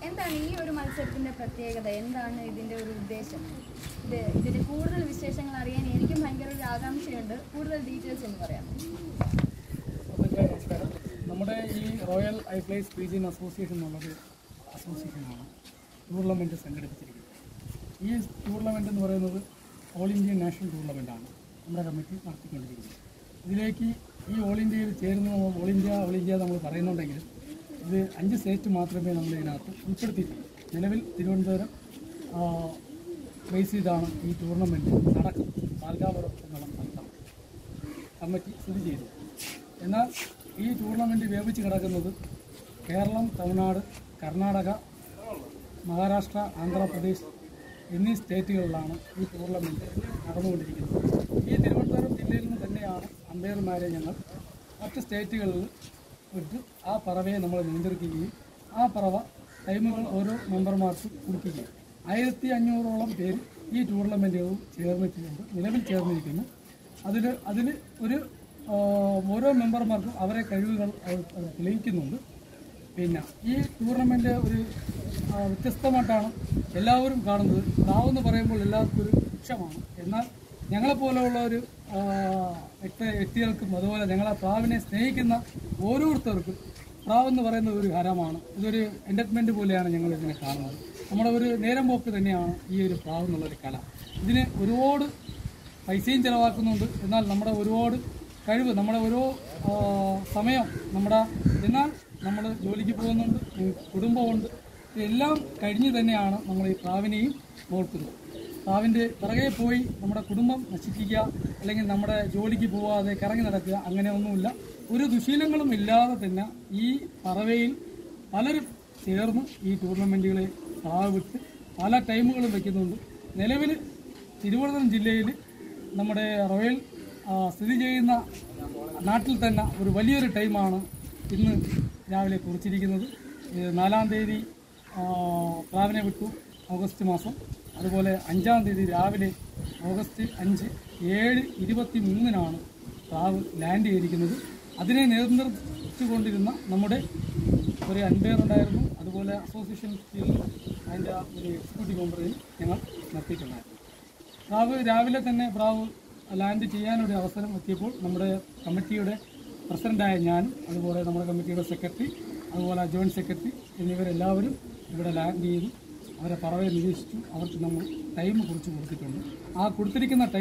എന്താണ് ഈ ഒരു മത്സരത്തിന്റെ പ്രത്യേകത എന്താണ് ഇതിന്റെ ഒരു ഉദ്ദേശം ഇത് ഇതിന്റെ കൂടുതൽ വിശേഷങ്ങൾ അറിയാൻ എനിക്കും ഭയങ്കര ഒരു ആകാംക്ഷയുണ്ട് കൂടുതൽ ഡീറ്റെയിൽസ് ഒന്ന് പറയാം അതൊക്കെ നമസ്കാരം നമ്മുടെ ഈ royal I place pigeon association എന്നുള്ളൊരു അസോസിയേഷനാണ് ടൂർണമെൻറ്റ് സംഘടിപ്പിച്ചിരിക്കുന്നത് ഈ ടൂർണമെൻ്റ് എന്ന് പറയുന്നത് ഓൾ ഇന്ത്യ നാഷണൽ ടൂർണമെൻ്റാണ് നമ്മുടെ കമ്മിറ്റി നടത്തിക്കൊണ്ടിരിക്കുന്നത് ഇതിലേക്ക് ഈ ഓൾ ഇന്ത്യയിൽ ചേരുന്ന ഓൾ ഇന്ത്യ ഓൾ ഇന്ത്യ നമ്മൾ പറയുന്നുണ്ടെങ്കിലും ഇത് അഞ്ച് സ്റ്റേറ്റ് മാത്രമേ നമ്മൾ ഇതിനകത്ത് ഉൾപ്പെടുത്തിയിട്ടുള്ളൂ നിലവിൽ തിരുവനന്തപുരം ബേസ് ചെയ്താണ് ഈ ടൂർണമെൻറ്റ് നടക്കുന്നത് പാൽക്കാപുരം എന്നുള്ള സ്ഥലത്താണ് കമ്മിറ്റി സ്ഥിതി ചെയ്തു എന്നാൽ ഈ ടൂർണമെൻറ്റ് വ്യാപിച്ച് കിടക്കുന്നത് കേരളം തമിഴ്നാട് കർണാടക മഹാരാഷ്ട്ര ആന്ധ്രാപ്രദേശ് എന്നീ സ്റ്റേറ്റുകളിലാണ് ഈ ടൂർണമെൻറ്റ് നടന്നുകൊണ്ടിരിക്കുന്നത് ഈ തിരുവനന്തപുരം ജില്ലയിൽ നിന്ന് തന്നെയാണ് അമ്പയർമാരെ ഞങ്ങൾ മറ്റ് സ്റ്റേറ്റുകളിൽ വിട്ട് ആ പറവയെ നമ്മൾ നിയന്ത്രിക്കുകയും ആ പറവ ടൈമുകൾ ഓരോ മെമ്പർമാർക്കും കൊടുക്കുകയും ആയിരത്തി അഞ്ഞൂറോളം പേര് ഈ ടൂർണമെൻറ്റുകളും ചേർന്നിട്ടുണ്ട് നിലവിൽ ചേർന്നിരിക്കുന്നു അതിൽ അതിൽ ഒരു ആ, ഓരോ മെമ്പർമാർക്കും അവരെ കഴിവുകൾ അവർ തെളിയിക്കുന്നുണ്ട് പിന്നെ ഈ ടൂർണമെൻ്റ് ഒരു ആ, വ്യത്യസ്തമായിട്ടാണ് എല്ലാവരും കാണുന്നത് പ്രാവെന്ന് പറയുമ്പോൾ എല്ലാവർക്കും ഒരു വൃക്ഷമാണ് എന്നാൽ ഞങ്ങളെപ്പോലെയുള്ള ഒരു ആ, വ്യക്തി വ്യക്തികൾക്കും അതുപോലെ ഞങ്ങളെ പ്രാവിനെ സ്നേഹിക്കുന്ന ഓരോരുത്തർക്കും പ്രാവെന്ന് പറയുന്നത് ഒരു ഹരമാണ് ഇതൊരു എൻ്റർടൈൻമെൻറ്റ് പോലെയാണ് ഞങ്ങൾ ഇതിനെ കാണുന്നത് നമ്മുടെ ഒരു നേരം പോക്ക് തന്നെയാണ് ഈ ഒരു പ്രാവ് എന്നുള്ളൊരു കല ഇതിന് ഒരുപാട് പൈസയും ചിലവാക്കുന്നുണ്ട് എന്നാൽ നമ്മുടെ ഒരുപാട് കഴിവ് നമ്മുടെ ഓരോ ആ, സമയം നമ്മുടെ എന്നാൽ നമ്മൾ ജോലിക്ക് പോകുന്നുണ്ട് ഉം, കുടുംബമുണ്ട് ഇതെല്ലാം കഴിഞ്ഞ് തന്നെയാണ് നമ്മൾ ഈ പ്രാവിനെയും നോക്കുന്നത് പ്രാവിൻ്റെ പിറകെ പോയി നമ്മുടെ കുടുംബം നശിപ്പിക്കുക അല്ലെങ്കിൽ നമ്മുടെ ജോലിക്ക് പോവാതെ കറങ്ങി നടക്കുക അങ്ങനെ ഒന്നുമില്ല ഒരു ദുശീലങ്ങളും ഇല്ലാതെ തന്നെ ഈ പറവയിൽ പലരും ചേർന്ന് ഈ ടൂർണമെൻറ്റുകളെ പ്രാവ് വിട്ട് പല ടൈമുകളും വയ്ക്കുന്നുണ്ട് നിലവിൽ തിരുവനന്തപുരം ജില്ലയിൽ നമ്മുടെ റോയൽ ആ, സ്ഥിതി ചെയ്യുന്ന നാട്ടിൽ തന്നെ ഒരു വലിയൊരു ടൈമാണ് ഇന്ന് രാവിലെ കുറിച്ചിരിക്കുന്നത് ഇത് നാലാം തീയതി ആ, പ്രാവിനെ വിട്ടു ഓഗസ്റ്റ് മാസം അതുപോലെ അഞ്ചാം തീയതി രാവിലെ ഓഗസ്റ്റ് അഞ്ച് ഏഴ് ഇരുപത്തി മൂന്നിനാണ് പ്രാവ് ലാൻഡ് ചെയ്തിരിക്കുന്നത് അതിനെ നിയന്ത്രിച്ചുകൊണ്ടിരുന്ന നമ്മുടെ ഒരു അൻപയർ ഉണ്ടായിരുന്നു അതുപോലെ അസോസിയേഷൻ കീഴിൽ അതിൻ്റെ ഒരു എക്സിക്യൂട്ടീവ് മെമ്പറിൽ ഞങ്ങൾ നിർത്തിയിട്ടുണ്ടായിരുന്നു പ്രാവ് രാവിലെ തന്നെ പ്രാവ് ലാൻഡ് ചെയ്യാനൊരു അവസരം എത്തിയപ്പോൾ നമ്മുടെ കമ്മിറ്റിയുടെ പ്രസിഡൻ്റായ ഞാനും അതുപോലെ നമ്മുടെ കമ്മിറ്റിയുടെ സെക്രട്ടറി അതുപോലെ ജോയിൻറ്റ് സെക്രട്ടറി എന്നിവരെല്ലാവരും ഇവിടെ ലാൻഡ് ചെയ്തു അവരെ പറവയെ നിരീക്ഷിച്ചു അവർക്ക് നമ്മൾ ടൈം കുറിച്ച് കൊടുത്തിട്ടുണ്ട് ആ കൊടുത്തിരിക്കുന്ന ടൈം